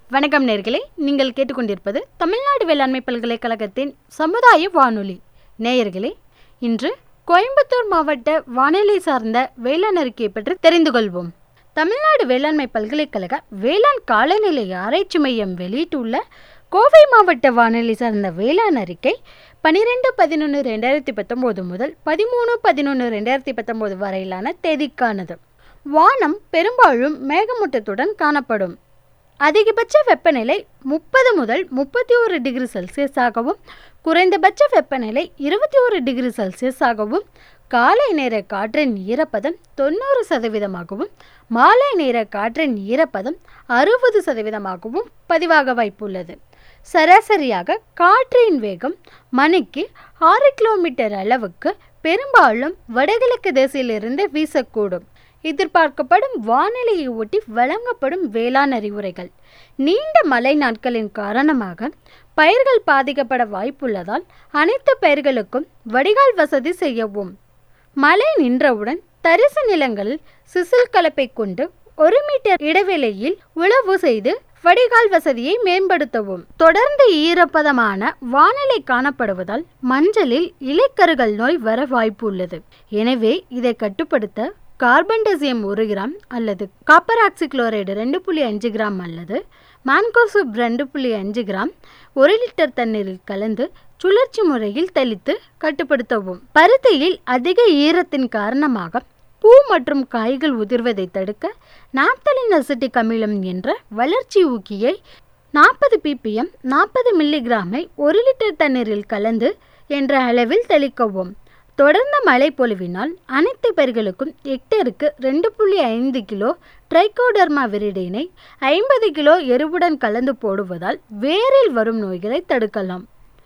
வணக்கம் நேர்களே நீங்கள் கேட்டுக்கொண்டிருப்பது தமிழ்நாடு வேளாண்மை பல்கலைக்கழகத்தின் சமுதாய வானொலி நேயர்களே இன்று கோயம்புத்தூர் மாவட்ட வானிலை சார்ந்த வேளாண் அறிக்கையை பற்றி தெரிந்து கொள்வோம் தமிழ்நாடு வேளாண்மை பல்கலைக்கழக வேளாண் காலநிலை ஆராய்ச்சி மையம் வெளியிட்டுள்ள கோவை மாவட்ட வானிலை சார்ந்த வேளாண் அறிக்கை பனிரெண்டு பதினொன்று ரெண்டாயிரத்தி பத்தொம்போது முதல் பதிமூணு பதினொன்று ரெண்டாயிரத்தி பத்தொம்போது வரையிலான தேதிக்கானது வானம் பெரும்பாலும் மேகமூட்டத்துடன் காணப்படும் அதிகபட்ச வெப்பநிலை முப்பது முதல் முப்பத்தி ஒரு டிகிரி செல்சியஸாகவும் குறைந்தபட்ச வெப்பநிலை இருபத்தி ஒரு டிகிரி செல்சியஸாகவும் காலை நேர காற்றின் ஈரப்பதம் தொண்ணூறு சதவீதமாகவும் மாலை நேர காற்றின் ஈரப்பதம் அறுபது சதவீதமாகவும் பதிவாக வாய்ப்புள்ளது சராசரியாக காற்றின் வேகம் மணிக்கு ஆறு கிலோமீட்டர் அளவுக்கு பெரும்பாலும் வடகிழக்கு திசையிலிருந்து வீசக்கூடும் எதிர்பார்க்கப்படும் வானிலையை ஒட்டி வழங்கப்படும் வேளாண் அறிவுரைகள் நீண்ட மழை நாட்களின் காரணமாக பயிர்கள் பாதிக்கப்பட வாய்ப்புள்ளதால் அனைத்து பயிர்களுக்கும் வடிகால் வசதி செய்யவும் மழை நின்றவுடன் தரிசு நிலங்களில் சிசில் கலப்பை கொண்டு ஒரு மீட்டர் இடைவெளியில் உழவு செய்து வடிகால் வசதியை மேம்படுத்தவும் தொடர்ந்து ஈரப்பதமான வானிலை காணப்படுவதால் மஞ்சளில் இலைக்கருகள் நோய் வர வாய்ப்பு உள்ளது எனவே இதை கட்டுப்படுத்த கார்பன்டசியம் ஒரு கிராம் அல்லது காப்பர் ஆக்சிக்ளோரைடு ரெண்டு புள்ளி அஞ்சு கிராம் அல்லது மான்கோசூப் ரெண்டு புள்ளி அஞ்சு கிராம் ஒரு லிட்டர் தண்ணீரில் கலந்து சுழற்சி முறையில் தெளித்து கட்டுப்படுத்தவும் பருத்தியில் அதிக ஈரத்தின் காரணமாக பூ மற்றும் காய்கள் உதிர்வதை தடுக்க நாப்தலின் அசிட்டிக் அமிலம் என்ற வளர்ச்சி ஊக்கியை நாற்பது பிபிஎம் நாற்பது மில்லிகிராமை ஒரு லிட்டர் தண்ணீரில் கலந்து என்ற அளவில் தெளிக்கவும் தொடர்ந்த மழை பொழிவினால் அனைத்து பயிர்களுக்கும் ஹெக்டேருக்கு ரெண்டு புள்ளி ஐந்து கிலோ ட்ரைகோடர்மா விரிடினை ஐம்பது கிலோ எருவுடன் கலந்து போடுவதால் வேரில் வரும் நோய்களை தடுக்கலாம்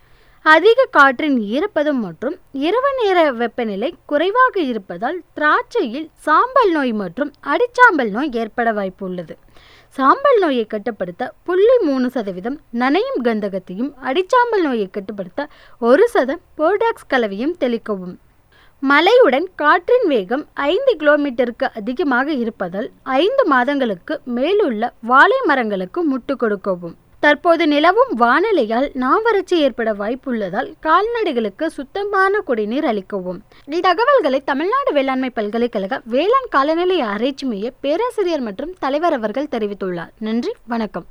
அதிக காற்றின் ஈரப்பதம் மற்றும் இரவு நேர வெப்பநிலை குறைவாக இருப்பதால் திராட்சையில் சாம்பல் நோய் மற்றும் அடிச்சாம்பல் நோய் ஏற்பட வாய்ப்புள்ளது சாம்பல் நோயை கட்டுப்படுத்த புள்ளி மூணு சதவீதம் நனையும் கந்தகத்தையும் அடிச்சாம்பல் நோயை கட்டுப்படுத்த ஒரு சதம் போர்டாக்ஸ் கலவையும் தெளிக்கவும் மழையுடன் காற்றின் வேகம் ஐந்து கிலோமீட்டருக்கு அதிகமாக இருப்பதால் ஐந்து மாதங்களுக்கு மேலுள்ள வாழை மரங்களுக்கு முட்டு கொடுக்கவும் தற்போது நிலவும் வானிலையால் நாவறட்சி ஏற்பட வாய்ப்புள்ளதால் கால்நடைகளுக்கு சுத்தமான குடிநீர் அளிக்கவும் இத்தகவல்களை தமிழ்நாடு வேளாண்மை பல்கலைக்கழக வேளாண் காலநிலை ஆராய்ச்சி மைய பேராசிரியர் மற்றும் தலைவர் அவர்கள் தெரிவித்துள்ளார் நன்றி வணக்கம்